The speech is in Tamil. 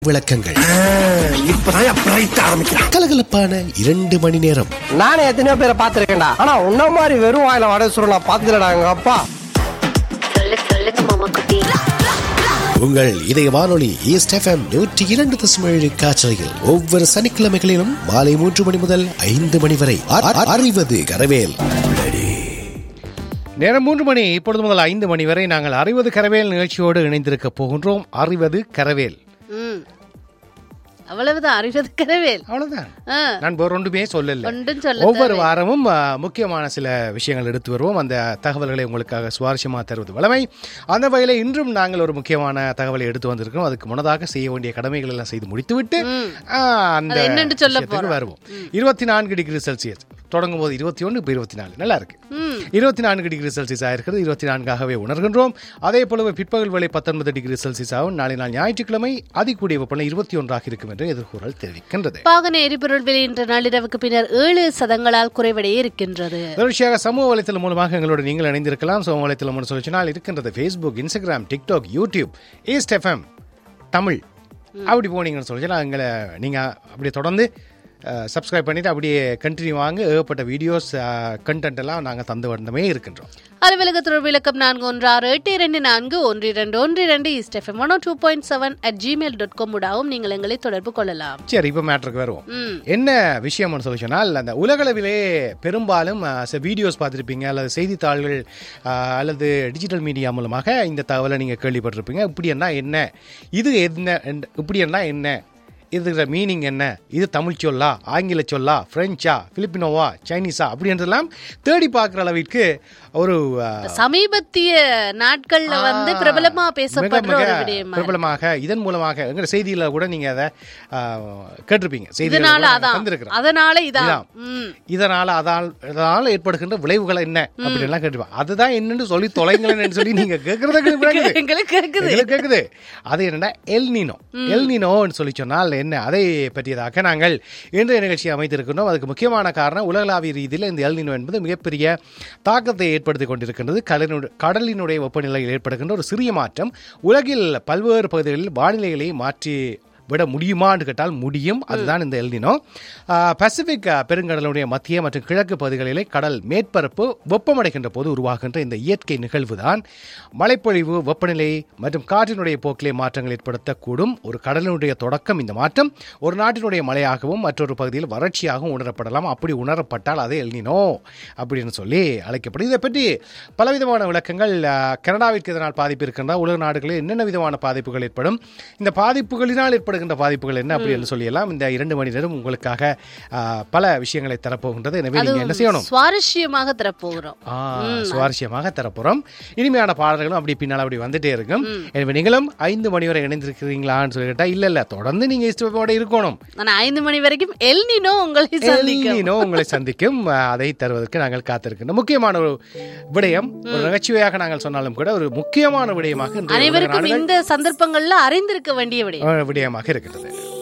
விளக்கங்கள் இப்பதான் பிரைட் ஆரம்பிக்கிறான் கலகலப்பான இரண்டு மணி நேரம் நானே எத்தனையோ பேரை பார்த்திருக்கேன்டா ஆனா உன்ன மாதிரி வெறும் வாயில வடை சுருள் நான் பார்த்ததுலடா எங்க அப்பா சொல்லு சொல்லுங்க மாமா குட்டி உங்கள் இதய வானொலி ஈஸ்ட் எஃப்எம் நூற்றி இரண்டு தசமேழு காற்றலையில் ஒவ்வொரு சனிக்கிழமைகளிலும் மாலை மூன்று மணி முதல் ஐந்து மணி வரை அ- அ- அறிவது கரவேல் நேரம் மூன்று மணி இப்பொழுது முதல் ஐந்து மணி வரை நாங்கள் அறிவது கரவேல் நிகழ்ச்சியோடு இணைந்திருக்க போகின்றோம் அறிவது கரவேல் ம் அவ்வளவுதான் அறிவது கரவேல் அவ்வளவுதான் ஆ, நான் வேற ஒன்றுமே சொல்லல ஒன்றும் சொல்ல ஒவ்வொரு வாரமும் ஆ, முக்கியமான சில விஷயங்கள் எடுத்து வருவோம் அந்த தகவல்களை உங்களுக்காக சுவாரஸ்யமாக தருவது வளமை அந்த வகையில் இன்றும் நாங்கள் ஒரு முக்கியமான தகவலை எடுத்து வந்திருக்கிறோம் அதுக்கு முன்னதாக செய்ய வேண்டிய கடமைகள் எல்லாம் செய்து முடித்துவிட்டு ஆ, அந்த அது என்னன்னு சொல்ல விஷயத்துக்கு போறோம். வருவோம் இருபத்தி நான்கு டிகிரி செல்சியஸ் தொடங்கும் போது இருபத்தி ஒன்று இப்போ இருபத்தி நாலு நல்லா இருக்கு இருபத்தி நான்கு டிகிரி செல்சியஸ் ஆயிருக்கிறது இருபத்தி நான்காகவே உணர்கின்றோம் அதே போலவே பிற்பகல் வேளை பத்தொன்பது டிகிரி செல்சியஸ் ஆகும் நாளை நாள் ஞாயிற்றுக்கிழமை அதிகூடிய வெப்பநிலை இருபத்தி ஒன்றாக இருக்கும் என்று எதிர்கூறல் தெரிவிக்கின்றது வாகன எரிபொருள் விலை இன்று நள்ளிரவுக்கு பின்னர் ஏழு சதங்களால் குறைவடைய இருக்கின்றது தொடர்ச்சியாக சமூக வலைத்தளம் மூலமாக எங்களோடு நீங்கள் இணைந்திருக்கலாம் சமூக வலைத்தளம் சொல்லி சொன்னால் இருக்கின்றது Facebook Instagram TikTok YouTube East FM Tamil அப்படி போனீங்கன்னு சொல்லி சொன்னா எங்களை நீங்கள் அப்படியே தொடர்ந்து சப்ஸ்கிரைப் பண்ணிட்டு அப்படியே கண்டினியூ வாங்க ஏகப்பட்ட வீடியோஸ் கண்டென்ட் எல்லாம் நாங்கள் தந்து வந்தமே இருக்கின்றோம் அலுவலக தொடர்பு இலக்கம் நான்கு ஒன்று ஆறு எட்டு இரண்டு நான்கு ஒன்று இரண்டு ஒன்று இரண்டு East FM one two point seven at Gmail dot com ஊடாகவும் நீங்கள் எங்களை தொடர்பு கொள்ளலாம் சரி இப்போ மேட்ருக்கு வருவோம் ம் என்ன விஷயம்னு சொல்லி சொன்னால் அந்த உலகளவிலே பெரும்பாலும் வீடியோஸ் பார்த்துருப்பீங்க அல்லது செய்தித்தாள்கள் அஹ், அல்லது டிஜிட்டல் மீடியா மூலமாக இந்த தகவலை நீங்கள் கேள்விப்பட்டிருப்பீங்க இப்படின்னா என்ன இது என்ன என்- இப்படின்னா என்ன இதுல மீனிங் என்ன இது தமிழ் சொல்லா ஆங்கில சொல்லா பிரெஞ்சா பிலிப்பினோவா சைனீஸா அப்படின்றதெல்லாம் தேடி பார்க்குற அளவிற்கு ஒரு அஹ், சமீபத்திய நாட்கள்ல வந்து பிரபலமா பேசப்படுற மிக, ஒரு மிக விடயமா பிரபலமாக இதன் மூலமாக எங்க செய்தியில கூட நீங்க அதை ஆஹ், கேட்டிருப்பீங்க செய்தியில இதனால கூட நாங்க அதான் தந்திருக்கிறோம். அதனால இதான் இதான். ம் இதனால அதால் இதனால ஏற்படுகின்ற விளைவுகள் என்ன அப்படின்லாம் கேட்டுப்போம் அதுதான் என்னன்னு சொல்லி தொலைங்களேன்னு சொல்லி நீங்க கேட்கறதுக்கு பிறகு எங்களுக்கு கேக்குது எங்களுக்கு கேக்குது அது என்னன்னா எல் நீனோ எல் நீனோன்னு சொல்லி சொன்னால் என்ன அதை பற்றியதாக நாங்கள் இன்றைய நிகழ்ச்சியை அமைத்திருக்கின்றோம் அதுக்கு முக்கியமான காரணம் உலகளாவிய ரீதியில் இந்த எல் நீனோ என்பது மிகப்பெரிய தாக்கத்தை ஏற்படுத்தி கொண்டிருக்கின்றது கடலினுடைய கடலினுடைய வெப்பநிலையில் ஏற்படுகின்ற ஒரு சிறிய மாற்றம் உலகில் பல்வேறு பகுதிகளில் வானிலைகளை மாற்றி விட முடியுமான்னு கேட்டால் முடியும் அதுதான் இந்த எல்னினோ பசிபிக் ஆ, பெருங்கடலுடைய மத்திய மற்றும் கிழக்கு பகுதிகளிலே கடல் மேற்பரப்பு வெப்பமடைகின்ற போது உருவாகின்ற இந்த இயற்கை நிகழ்வு தான் மழைப்பொழிவு வெப்பநிலை மற்றும் காற்றினுடைய போக்கிலே மாற்றங்கள் ஏற்படுத்தக்கூடும் ஒரு கடலினுடைய தொடக்கம் இந்த மாற்றம் ஒரு நாட்டினுடைய மழையாகவும் மற்றொரு பகுதியில் வறட்சியாகவும் உணரப்படலாம் அப்படி உணரப்பட்டால் அது எல்னினோ அப்படின்னு சொல்லி அழைக்கப்படும் இதை பற்றி பலவிதமான விளக்கங்கள் ஆ, கனடாவிற்கு இதனால் பாதிப்பு இருக்கின்றன உலக நாடுகளில் என்னென்ன விதமான பாதிப்புகள் ஏற்படும் இந்த பாதிப்புகளினால் ஏற்படுகின்ற பாதிப்புகள் என்ன அப்படின்னு சொல்லியெல்லாம் இந்த இரண்டு மணி நேரம் உங்களுக்காக ஆ, பல விஷயங்களை தரப்போகின்றது எனவே நீங்க என்ன செய்யணும் சுவாரஸ்யமாக தரப்போகிறோம் ஆ, சுவாரஸ்யமாக தரப்போறோம் இனிமையான பாடல்களும் அப்படி பின்னால் அப்படி வந்துட்டே இருக்கும் எனவே நீங்களும் ஐந்து மணி வரை இணைந்திருக்கிறீங்களான்னு சொல்லிட்டா இல்ல இல்ல தொடர்ந்து நீங்க இஷ்டப்போட இருக்கணும் ஆனா ஐந்து மணி வரைக்கும் எல்னினோ உங்களை சந்திக்கும் எல்னினோ உங்களை சந்திக்கும் அஹ், அதை தருவதற்கு நாங்கள் காத்திருக்கின்றோம் முக்கியமான ஒரு விடயம் ஒரு நகைச்சுவையாக நாங்கள் சொன்னாலும் கூட ஒரு முக்கியமான விடயமாக இன்றைய உலக அனைவருக்கும் நாடுகள், இந்த சந்தர்ப்பங்கள்ல அறிந்திருக்க வேண்டிய விடயம் அஹ், விடயமாக இருக்கிறது